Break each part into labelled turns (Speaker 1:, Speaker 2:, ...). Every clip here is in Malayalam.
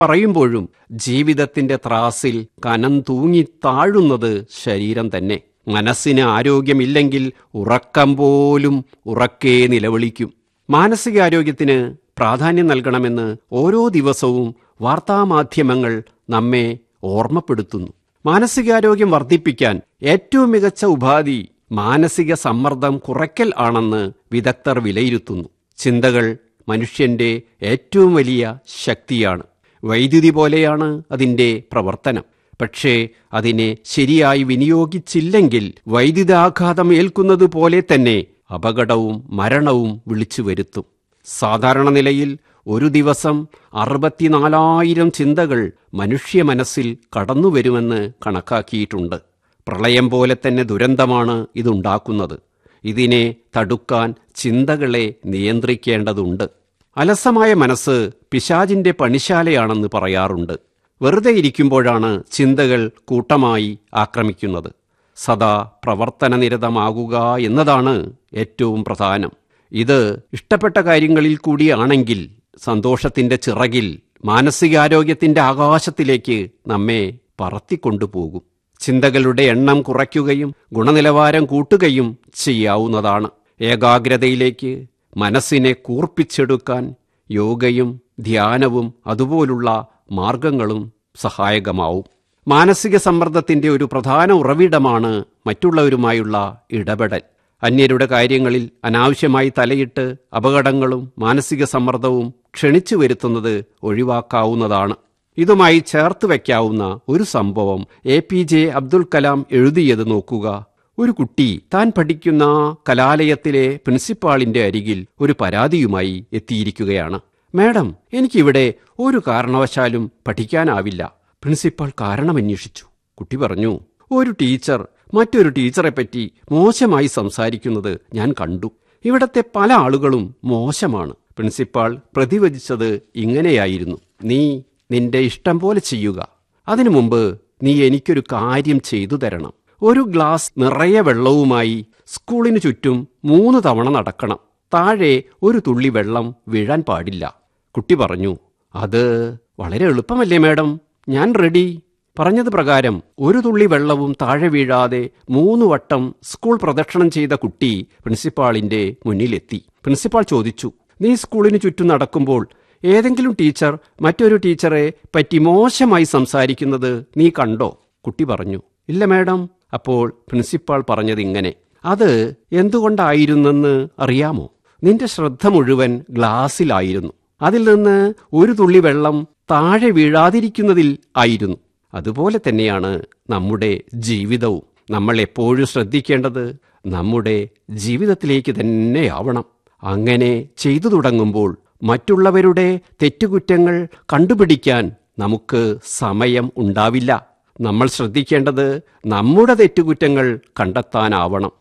Speaker 1: പറയുമ്പോഴും ജീവിതത്തിന്റെ ത്രാസിൽ കനം തൂങ്ങി താഴുന്നത് ശരീരം തന്നെ മനസ്സിന് ആരോഗ്യമില്ലെങ്കിൽ ഉറക്കം പോലും ഉറക്കേ നിലവിളിക്കും മാനസികാരോഗ്യത്തിന് പ്രാധാന്യം നൽകണമെന്ന് ഓരോ ദിവസവും വാർത്താമാധ്യമങ്ങൾ നമ്മെ ഓർമ്മപ്പെടുത്തുന്നു മാനസികാരോഗ്യം വർദ്ധിപ്പിക്കാൻ ഏറ്റവും മികച്ച ഉപാധി മാനസിക സമ്മർദ്ദം കുറയ്ക്കൽ ആണെന്ന് വിദഗ്ധർ വിലയിരുത്തുന്നു ചിന്തകൾ മനുഷ്യന്റെ ഏറ്റവും വലിയ ശക്തിയാണ് വൈദ്യുതി പോലെയാണ് അതിന്റെ പ്രവർത്തനം പക്ഷേ അതിനെ ശരിയായി വിനിയോഗിച്ചില്ലെങ്കിൽ വൈദ്യുതാഘാതം ഏൽക്കുന്നത് പോലെ തന്നെ അപകടവും മരണവും വിളിച്ചു വരുത്തും സാധാരണ നിലയിൽ ഒരു ദിവസം അറുപത്തിനാലായിരം ചിന്തകൾ മനുഷ്യ മനസ്സിൽ കടന്നുവരുമെന്ന് കണക്കാക്കിയിട്ടുണ്ട് പ്രളയം പോലെ തന്നെ ദുരന്തമാണ് ഇതുണ്ടാക്കുന്നത് ഇതിനെ തടുക്കാൻ ചിന്തകളെ നിയന്ത്രിക്കേണ്ടതുണ്ട് അലസമായ മനസ്സ് പിശാചിന്റെ പണിശാലയാണെന്ന് പറയാറുണ്ട് വെറുതെ ഇരിക്കുമ്പോഴാണ് ചിന്തകൾ കൂട്ടമായി ആക്രമിക്കുന്നത് സദാ പ്രവർത്തനനിരതമാകുക എന്നതാണ് ഏറ്റവും പ്രധാനം ഇത് ഇഷ്ടപ്പെട്ട കാര്യങ്ങളിൽ കൂടിയാണെങ്കിൽ സന്തോഷത്തിന്റെ ചിറകിൽ മാനസികാരോഗ്യത്തിന്റെ ആകാശത്തിലേക്ക് നമ്മെ പറത്തിക്കൊണ്ടുപോകും ചിന്തകളുടെ എണ്ണം കുറയ്ക്കുകയും ഗുണനിലവാരം കൂട്ടുകയും ചെയ്യാവുന്നതാണ് ഏകാഗ്രതയിലേക്ക് മനസ്സിനെ കൂർപ്പിച്ചെടുക്കാൻ യോഗയും ധ്യാനവും അതുപോലുള്ള മാർഗങ്ങളും സഹായകമാവും മാനസിക സമ്മർദ്ദത്തിന്റെ ഒരു പ്രധാന ഉറവിടമാണ് മറ്റുള്ളവരുമായുള്ള ഇടപെടൽ അന്യരുടെ കാര്യങ്ങളിൽ അനാവശ്യമായി തലയിട്ട് അപകടങ്ങളും മാനസിക സമ്മർദ്ദവും ക്ഷണിച്ചു വരുത്തുന്നത് ഒഴിവാക്കാവുന്നതാണ് ഇതുമായി ചേർത്ത് വയ്ക്കാവുന്ന ഒരു സംഭവം A P J Abdul Kalam എഴുതിയത് നോക്കുക ഒരു കുട്ടി താൻ പഠിക്കുന്ന കലാലയത്തിലെ പ്രിൻസിപ്പാളിന്റെ അരികിൽ ഒരു പരാതിയുമായി എത്തിയിരിക്കുകയാണ് മാഡം എനിക്കിവിടെ ഒരു കാരണവശാലും പഠിക്കാനാവില്ല പ്രിൻസിപ്പാൾ കാരണമന്വേഷിച്ചു കുട്ടി പറഞ്ഞു ഒരു ടീച്ചർ മറ്റൊരു ടീച്ചറെപ്പറ്റി മോശമായി സംസാരിക്കുന്നത് ഞാൻ കണ്ടു ഇവിടത്തെ പല ആളുകളും മോശമാണ് പ്രിൻസിപ്പാൾ പ്രതിവചിച്ചത് ഇങ്ങനെയായിരുന്നു നീ നിന്റെ ഇഷ്ടം പോലെ ചെയ്യുക അതിനു മുമ്പ് നീ എനിക്കൊരു കാര്യം ചെയ്തു തരണം ഒരു ഗ്ലാസ് നിറയെ വെള്ളവുമായി സ്കൂളിനു ചുറ്റും മൂന്ന് തവണ നടക്കണം താഴെ ഒരു തുള്ളി വെള്ളം വീഴാൻ പാടില്ല കുട്ടി പറഞ്ഞു അത് വളരെ എളുപ്പമല്ലേ മാഡം ഞാൻ റെഡി പറഞ്ഞത് പ്രകാരം ഒരു തുള്ളി വെള്ളവും താഴെ വീഴാതെ മൂന്ന് വട്ടം സ്കൂൾ പ്രദക്ഷിണം ചെയ്ത കുട്ടി പ്രിൻസിപ്പാളിന്റെ മുന്നിലെത്തി പ്രിൻസിപ്പാൾ ചോദിച്ചു നീ സ്കൂളിന് ചുറ്റും നടക്കുമ്പോൾ ഏതെങ്കിലും ടീച്ചർ മറ്റൊരു ടീച്ചറെ പറ്റി മോശമായി സംസാരിക്കുന്നത് നീ കണ്ടോ കുട്ടി പറഞ്ഞു ഇല്ല മാഡം അപ്പോൾ പ്രിൻസിപ്പാൾ പറഞ്ഞത് ഇങ്ങനെ അത് എന്തുകൊണ്ടായിരുന്നെന്ന് അറിയാമോ നിന്റെ ശ്രദ്ധ മുഴുവൻ ഗ്ലാസ്സിലായിരുന്നു അതിൽ നിന്ന് ഒരു തുള്ളി വെള്ളം താഴെ വീഴാതിരിക്കുന്നതിൽ ആയിരുന്നു അതുപോലെ തന്നെയാണ് നമ്മുടെ ജീവിതവും നമ്മൾ എപ്പോഴും ശ്രദ്ധിക്കേണ്ടത് നമ്മുടെ ജീവിതത്തിലേക്ക് തന്നെയാവണം അങ്ങനെ ചെയ്തു തുടങ്ങുമ്പോൾ മറ്റുള്ളവരുടെ തെറ്റുകുറ്റങ്ങൾ കണ്ടുപിടിക്കാൻ നമുക്ക് സമയം ഉണ്ടാവില്ല നമ്മൾ ശ്രദ്ധിക്കേണ്ടത് നമ്മുടെ തെറ്റുകുറ്റങ്ങൾ കണ്ടെത്താനാവണം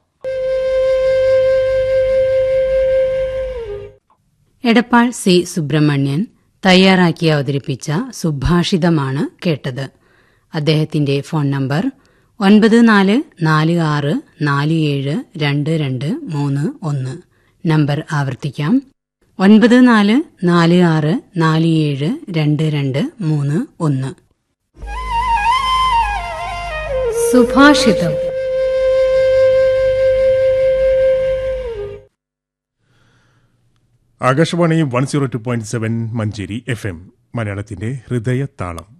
Speaker 2: എടപ്പാൾ സി സുബ്രഹ്മണ്യൻ തയ്യാറാക്കി അവതരിപ്പിച്ച സുഭാഷിതമാണ് കേട്ടത് അദ്ദേഹത്തിന്റെ ഫോൺ നമ്പർ ഒൻപത് നാല് നാല് ആറ് നാല് ഏഴ് രണ്ട് രണ്ട് മൂന്ന് ഒന്ന് നമ്പർ ആവർത്തിക്കാം ഒൻപത് നാല് നാല് ആറ് നാല് ഏഴ് രണ്ട് രണ്ട് മൂന്ന് ഒന്ന് സുഭാഷിതം
Speaker 3: Akashvani one zero two point seven Manjeri F M മലയാളത്തിന്റെ ഹൃദയത്താളം